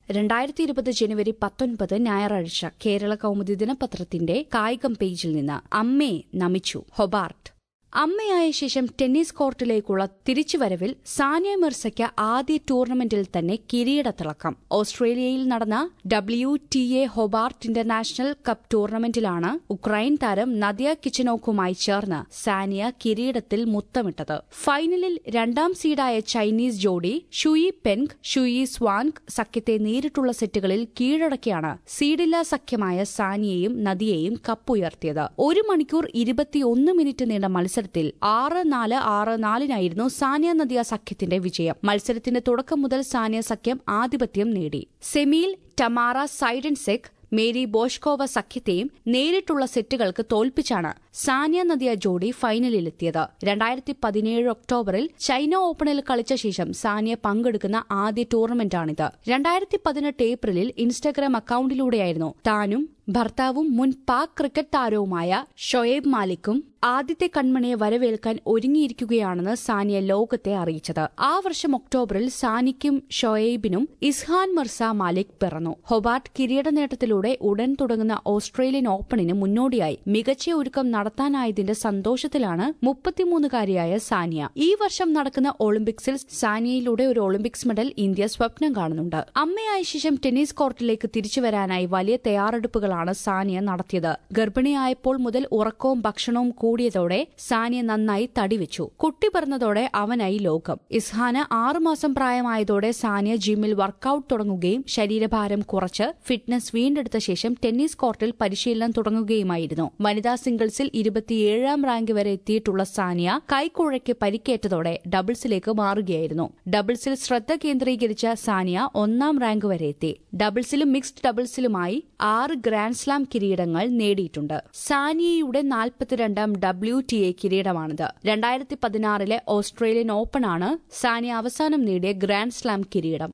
രണ്ടായിരത്തി ഇരുപത് ജനുവരി പത്തൊൻപത് ഞായറാഴ്ച കേരള കൗമുദി ദിനപത്രത്തിന്റെ കായികം പേജിൽ നിന്ന് അമ്മയെ നമിച്ചു ഹൊബാർട്ട് അമ്മയായ ശേഷം ടെന്നീസ് കോർട്ടിലേക്കുള്ള തിരിച്ചുവരവിൽ സാനിയ മിർസയ്ക്ക് ആദ്യ ടൂർണമെന്റിൽ തന്നെ കിരീടത്തിളക്കം ഓസ്ട്രേലിയയിൽ നടന്ന W T A Hobart international cup ടൂർണമെന്റിലാണ് ഉക്രൈൻ താരം നദിയ കിച്ചനോക്കുമായി ചേർന്ന് സാനിയ കിരീടത്തിൽ മുത്തമിട്ടത് ഫൈനലിൽ രണ്ടാം സീഡായ ചൈനീസ് ജോഡി ഷുയി പെൻഗ് ഷുയി സ്വാൻഗ് സഖ്യത്തെ നേരിട്ടുള്ള സെറ്റുകളിൽ കീഴടക്കിയാണ് സീഡില്ല സഖ്യമായ സാനിയയും നദിയെയും കപ്പുയർത്തിയത് ഒരു മണിക്കൂർ ഇരുപത്തിയൊന്ന് മിനിറ്റ് നീണ്ട മത്സരത്തിൽ ആറ് നാല് ആറ് നാലിനായിരുന്നു സാനിയ നദിയ സഖ്യത്തിന്റെ വിജയം മത്സരത്തിന്റെ തുടക്കം മുതൽ സാനിയ സഖ്യം ആധിപത്യം നേടി സെമിയിൽ ടമാറ സൈഡൻസെക് മേരി ബോഷ്കോവ സഖ്യത്തെയും നേരിട്ടുള്ള സെറ്റുകൾക്ക് തോൽപ്പിച്ചാണ് സാനിയ നദിയ ജോഡി ഫൈനലിലെത്തിയത് രണ്ടായിരത്തി പതിനേഴ് ഒക്ടോബറിൽ ചൈന ഓപ്പണിൽ കളിച്ച ശേഷം സാനിയ പങ്കെടുക്കുന്ന ആദ്യ ടൂർണമെന്റാണിത് രണ്ടായിരത്തി പതിനെട്ട് ഏപ്രിലിൽ ഇൻസ്റ്റഗ്രാം അക്കൌണ്ടിലൂടെയായിരുന്നു താനും ഭർത്താവും മുൻ പാക് ക്രിക്കറ്റ് താരവുമായ ഷൊയേബ് മാലിക്കും ആദ്യത്തെ കൺമണിയെ വരവേൽക്കാൻ ഒരുങ്ങിയിരിക്കുകയാണെന്ന് സാനിയ ലോകത്തെ അറിയിച്ചത് ആ വർഷം ഒക്ടോബറിൽ സാനിക്കും ഷൊയേബിനും ഇസ്ഹാൻ മിർസ മാലിക് പിറന്നു ഹൊബാർട്ട് കിരീട നേട്ടത്തിലൂടെ ഉടൻ തുടങ്ങുന്ന ഓസ്ട്രേലിയൻ ഓപ്പണിന് മുന്നോടിയായി മികച്ച ഒരുക്കം നടത്താനായതിന്റെ സന്തോഷത്തിലാണ് മുപ്പത്തിമൂന്നുകാരിയായ സാനിയ ഈ വർഷം നടക്കുന്ന ഒളിമ്പിക്സിൽ സാനിയയിലൂടെ ഒരു ഒളിമ്പിക്സ് മെഡൽ ഇന്ത്യ സ്വപ്നം കാണുന്നുണ്ട് അമ്മയായ ശേഷം ടെന്നീസ് കോർട്ടിലേക്ക് തിരിച്ചുവരാനായി വലിയ തയ്യാറെടുപ്പുകളാണ് സാനിയ നടത്തിയത് ഗർഭിണിയായപ്പോൾ മുതൽ ഉറക്കവും ഭക്ഷണവും കൂടിയതോടെ സാനിയ നന്നായി തടിവെച്ചു കുട്ടി പിറന്നതോടെ അവനായി ലോകം ഇസ്ഹാന് ആറുമാസം പ്രായമായതോടെ സാനിയ ജിമ്മിൽ വർക്കൌട്ട് തുടങ്ങുകയും ശരീരഭാരം കുറച്ച് ഫിറ്റ്നസ് വീണ്ടെടുത്ത ശേഷം ടെന്നീസ് കോർട്ടിൽ പരിശീലനം തുടങ്ങുകയുമായിരുന്നു വനിതാ സിംഗിൾസിൽ ഇരുപത്തിയേഴാം റാങ്ക് വരെ എത്തിയിട്ടുള്ള സാനിയ കൈക്കുഴയ്ക്ക് പരിക്കേറ്റതോടെ ഡബിൾസിലേക്ക് മാറുകയായിരുന്നു ഡബിൾസിൽ ശ്രദ്ധ കേന്ദ്രീകരിച്ച സാനിയ ഒന്നാം റാങ്ക് വരെ എത്തി ഡബിൾസിലും മിക്സ്ഡ് ഡബിൾസിലുമായി ആറ് ഗ്രാൻഡ്സ്ലാം കിരീടങ്ങൾ നേടിയിട്ടുണ്ട് സാനിയയുടെ നാൽപ്പത്തിരണ്ടാം ഡബ്ല്യു ടി എ കിരീടമാണിത് രണ്ടായിരത്തി പതിനാറിലെ ഓസ്ട്രേലിയൻ ഓപ്പണാണ് സാനിയ അവസാനം നേടിയ ഗ്രാൻഡ് സ്ലാം കിരീടം